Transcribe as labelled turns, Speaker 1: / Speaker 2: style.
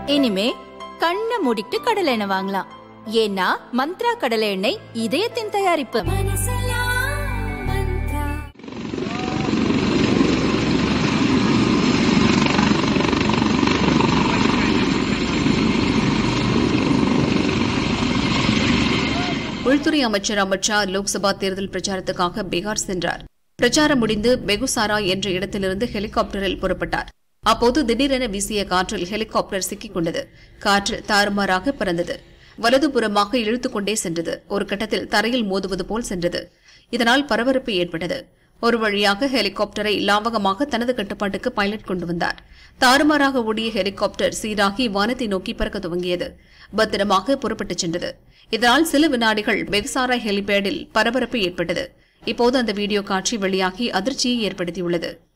Speaker 1: இனிமே கண்ணை மூடிட்டு கடலை எண்ணெய் வாங்கலாம் ஏன்னா மந்த்ரா கடலை எண்ணெய் இதயத்தின் தயாரிப்பு
Speaker 2: உள்துறை அமைச்சர் அமித் ஷா லோக்சபா தேர்தல் பிரச்சாரத்துக்காக பீகார் சென்றார் பிரச்சாரம் முடிந்து பெகுசாரா என்ற இடத்திலிருந்து ஹெலிகாப்டரில் புறப்பட்டார் அப்போது திடீரென வீசிய காற்றில் ஹெலிகாப்டர் சிக்கிக் கொண்டது காற்று தாறுமாறாக பறந்தது வலதுபுறமாக இழுத்துக் கொண்டே சென்றது ஒரு கட்டத்தில் தரையில் மோதுவது போல் சென்றது இதனால் பரபரப்பு ஏற்பட்டது ஒரு வழியாக ஹெலிகாப்டரை லாவகமாக தனது கட்டுப்பாட்டுக்கு பைலட் கொண்டு வந்தார் தாறுமாறாக ஓடிய ஹெலிகாப்டர் சீராகி வானத்தை நோக்கி பறக்க துவங்கியது பத்திரமாக புறப்பட்டுச் சென்றது இதனால் சில வினாடிகள் பெக்சாரா ஹெலிபேடில் பரபரப்பு ஏற்பட்டது இப்போது அந்த வீடியோ காட்சி வெளியாகி அதிர்ச்சியை ஏற்படுத்தியுள்ளது